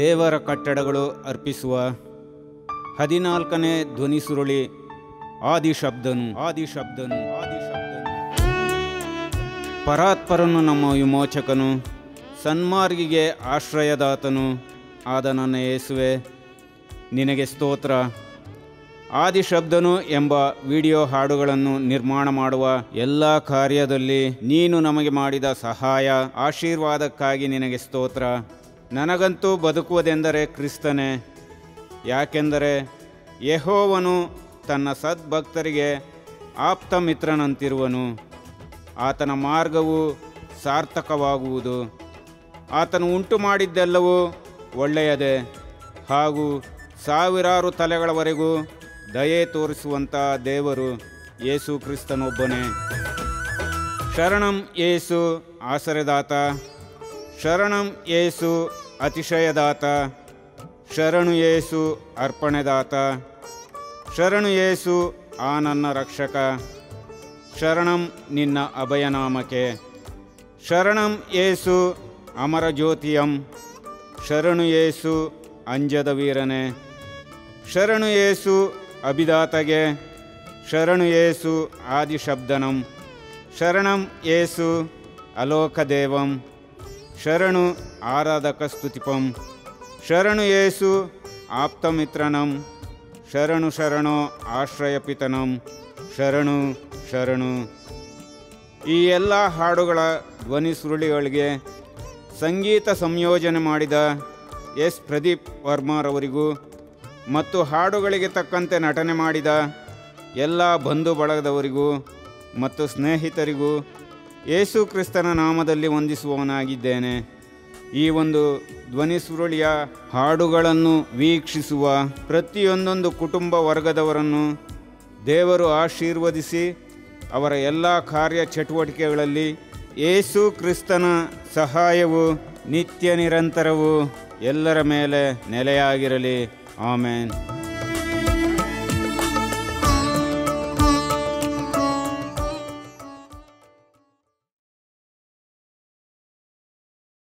ದೇವರ ಕಟ್ಟಡಗಳು ಅರ್ಪಿಸುವ ಹದಿನಾಲ್ಕನೇ ಧ್ವನಿ ಸುರುಳಿ ಆದಿಶಬ್ದನು ಆದಿಶಬ್ದನು ಆದಿಶಬ್ದನು ಪರಾತ್ಪರನು ನಮ್ಮ ವಿಮೋಚಕನು ಸನ್ಮಾರ್ಗಿಗೆ ಆಶ್ರಯದಾತನು ಆದ ನನ್ನ ಯೇಸುವೆ ನಿನಗೆ ಸ್ತೋತ್ರ ಆದಿಶಬ್ದನು ಎಂಬ ವಿಡಿಯೋ ಹಾಡುಗಳನ್ನು ನಿರ್ಮಾಣ ಮಾಡುವ ಎಲ್ಲ ಕಾರ್ಯದಲ್ಲಿ ನೀನು ನಮಗೆ ಮಾಡಿದ ಸಹಾಯ ಆಶೀರ್ವಾದಕ್ಕಾಗಿ ನಿನಗೆ ಸ್ತೋತ್ರ ನನಗಂತೂ ಬದುಕುವುದೆಂದರೆ ಕ್ರಿಸ್ತನೇ ಯಾಕೆಂದರೆ ಯೆಹೋವನು ತನ್ನ ಸದ್ಭಕ್ತರಿಗೆ ಆಪ್ತ ಮಿತ್ರನಂತಿರುವನು ಆತನ ಮಾರ್ಗವು ಸಾರ್ಥಕವಾಗುವುದು ಆತನು ಉಂಟು ಮಾಡಿದ್ದೆಲ್ಲವೂ ಒಳ್ಳೆಯದೇ ಹಾಗೂ ಸಾವಿರಾರು ತಲೆಗಳವರೆಗೂ ದಯೆ ತೋರಿಸುವಂಥ ದೇವರು ಯೇಸು ಕ್ರಿಸ್ತನೊಬ್ಬನೇ ಶರಣಂ ಯೇಸು ಆಸರೆದಾತ ಶರಣಂ ಯೇಸು ಅತಿಶಯದಾತ ಶರಣು ಯೇಸು ಅರ್ಪಣೆದಾತ ಶರಣು ಯೇಸು ಆ ನನ್ನ ರಕ್ಷಕ ಶರಣಂ ನಿನ್ನ ಅಭಯನಾಮಕ್ಕೆ ಶರಣಂ ಯೇಸು ಅಮರ ಜ್ಯೋತಿಯಂ ಶರಣು ಯೇಸು ಅಂಜದ ವೀರನೆ ಶರಣು ಯೇಸು ಅಭಿದಾತಗೆ ಶರಣು ಯೇಸು ಆದಿಶಬ್ದನಂ ಶರಣಂ ಯೇಸು ಅಲೋಕದೇವಂ ಶರಣು ಆರಾಧಕ ಸ್ತುತಿಪಂ ಶರಣು ಯೇಸು ಆಪ್ತಮಿತ್ರನಂ ಶರಣು ಶರಣೋ ಆಶ್ರಯಪಿತನಂ ಶರಣು ಶರಣು ಈ ಎಲ್ಲ ಹಾಡುಗಳ ಧ್ವನಿ ಸುರುಳಿಗಳಿಗೆ ಸಂಗೀತ ಸಂಯೋಜನೆ ಮಾಡಿದ ಎಸ್ ಪ್ರದೀಪ್ ವರ್ಮಾರವರಿಗೂ ಮತ್ತು ಹಾಡುಗಳಿಗೆ ತಕ್ಕಂತೆ ನಟನೆ ಮಾಡಿದ ಎಲ್ಲ ಬಂಧು ಬಳಗದವರಿಗೂ ಮತ್ತು ಸ್ನೇಹಿತರಿಗೂ ಯೇಸು ಕ್ರಿಸ್ತನ ನಾಮದಲ್ಲಿ ವಂದಿಸುವವನಾಗಿದ್ದೇನೆ ಈ ಒಂದು ಧ್ವನಿ ಸುರುಳಿಯ ಹಾಡುಗಳನ್ನು ವೀಕ್ಷಿಸುವ ಪ್ರತಿಯೊಂದೊಂದು ಕುಟುಂಬ ವರ್ಗದವರನ್ನು ದೇವರು ಆಶೀರ್ವದಿಸಿ ಅವರ ಎಲ್ಲ ಕಾರ್ಯ ಚಟುವಟಿಕೆಗಳಲ್ಲಿ ಯೇಸು ಕ್ರಿಸ್ತನ ಸಹಾಯವು ನಿತ್ಯ ನಿರಂತರವು ಎಲ್ಲರ ಮೇಲೆ ನೆಲೆಯಾಗಿರಲಿ ಆಮೇನ್